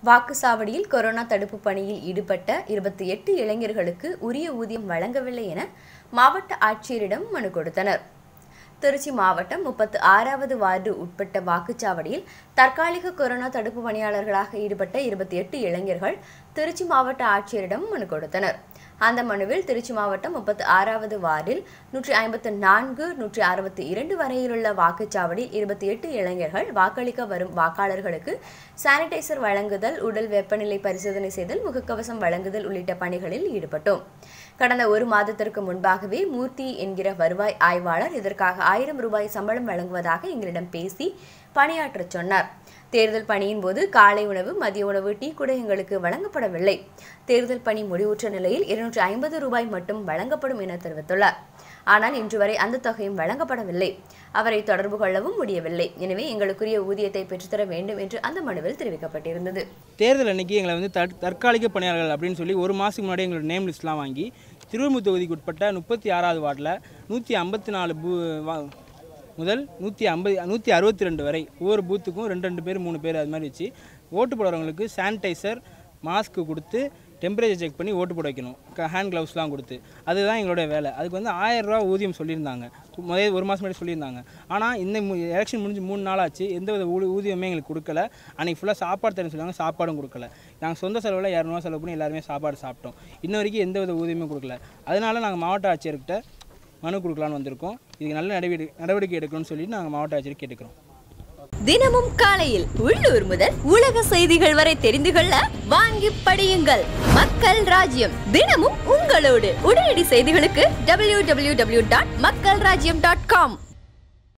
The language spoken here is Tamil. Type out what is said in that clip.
வாக்குச்சாவடியில் கொரோனா தடுப்பு பணியில் ஈடுபட்ட இருபத்தி எட்டு இளைஞர்களுக்கு உரிய ஊதியம் வழங்கவில்லை என மாவட்ட ஆட்சியரிடம் மனு கொடுத்தனர் திருச்சி மாவட்டம் முப்பத்து ஆறாவது வார்டு உட்பட்ட வாக்குச்சாவடியில் தற்காலிக கொரோனா தடுப்பு பணியாளர்களாக ஈடுபட்ட இருபத்தி எட்டு இளைஞர்கள் திருச்சி மாவட்ட ஆட்சியரிடம் மனு கொடுத்தனர் அந்த மனுவில் திருச்சி மாவட்டம் முப்பத்து ஆறாவது வார்டில் நூற்றி ஐம்பத்து நான்கு நூற்றி அறுபத்தி இரண்டு வரையிலுள்ள வாக்குச்சாவடி இருபத்தி எட்டு இளைஞர்கள் வாக்களிக்க வரும் வாக்காளர்களுக்கு சானிடைசர் வழங்குதல் உடல் வெப்பநிலை பரிசோதனை செய்தல் முகக்கவசம் வழங்குதல் உள்ளிட்ட பணிகளில் ஈடுபட்டோம் கடந்த ஒரு மாதத்திற்கு முன்பாகவே மூர்த்தி என்கிற வருவாய் ஆய்வாளர் இதற்காக ஆயிரம் ரூபாய் சம்பளம் வழங்குவதாக எங்களிடம் பேசி பணியாற்றச் சொன்னார் தேர்தல் பணியின் போது காலை உணவு மதிய உணவு டீ கூட எங்களுக்கு வழங்கப்படவில்லை தேர்தல் பணி முடிவுற்ற நிலையில் இருநூற்றி ஐம்பது ரூபாய் மட்டும் வழங்கப்படும் என தெரிவித்துள்ளார் ஆனால் இன்று வரை அந்த தொகையும் வழங்கப்படவில்லை அவரை தொடர்பு கொள்ளவும் முடியவில்லை எனவே எங்களுக்குரிய ஊதியத்தை பெற்றுத்தர வேண்டும் என்று அந்த மனுவில் தெரிவிக்கப்பட்டிருந்தது தேர்தல் அன்னைக்கு எங்களை வந்து தற் தற்காலிக பணியாளர்கள் அப்படின்னு சொல்லி ஒரு மாதத்துக்கு முன்னாடி எங்களோட நேம் லிஸ்ட்லாம் வாங்கி திருவள்ளூர் தொகுதிக்கு உட்பட்ட முப்பத்தி ஆறாவது வார்டில் நூற்றி ஐம்பத்தி நாலு பூ வா- முதல் நூற்றி ஐம்பது நூற்றி அறுபத்தி ரெண்டு வரை ஒவ்வொரு பூத்துக்கும் ரெண்டு ரெண்டு பேர் மூணு பேர் அது மாதிரி வச்சு ஓட்டு போடுறவங்களுக்கு சானிடைசர் மாஸ்க்கு கொடுத்து டெம்பரேச்சர் செக் பண்ணி ஓட்டு போட வைக்கணும் ஹேண்ட் க்ளவுஸ்லாம் கொடுத்து அதுதான் எங்களுடைய வேலை அதுக்கு வந்து ஆயிரம் ரூபா ஊதியம் சொல்லியிருந்தாங்க முதல் ஒரு மாதம் முன்னாடி சொல்லியிருந்தாங்க ஆனால் இந்த எலெக்ஷன் முடிஞ்சு மூணு நாள் ஆச்சு எந்த வித ஊ ஊதியமே எங்களுக்கு கொடுக்கல அன்றைக்கி ஃபுல்லாக சாப்பாடு தரேன்னு சொல்லுவாங்க சாப்பாடும் கொடுக்கல நாங்கள் சொந்த செலவில் இரநூறுவா செலவு பண்ணி எல்லாருமே சாப்பாடு சாப்பிட்டோம் இன்ன வரைக்கும் எந்த வித ஊதியமே கொடுக்கல அதனால நாங்கள் மாவட்ட ஆட்சியர்கிட்ட மனு கொடுக்கலான்னு வந்திருக்கோம் இதுக்கு நல்ல நடவடிக்கை நடவடிக்கை எடுக்கணும்னு சொல்லி நாங்கள் மாவட்ட ஆட்சியர் கேட்டுக்கிறோம் தினமும் காலையில் உள்ளூர் முதல் உலக செய்திகள் வரை தெரிந்து கொள்ள வாங்கி படியுங்கள் மக்கள் ராஜ்யம் தினமும் உங்களோடு உடனடி செய்திகளுக்கு www.மக்கள்ராஜ்யம்.com டாட் மக்கள் ராஜ்யம் டாட் காம்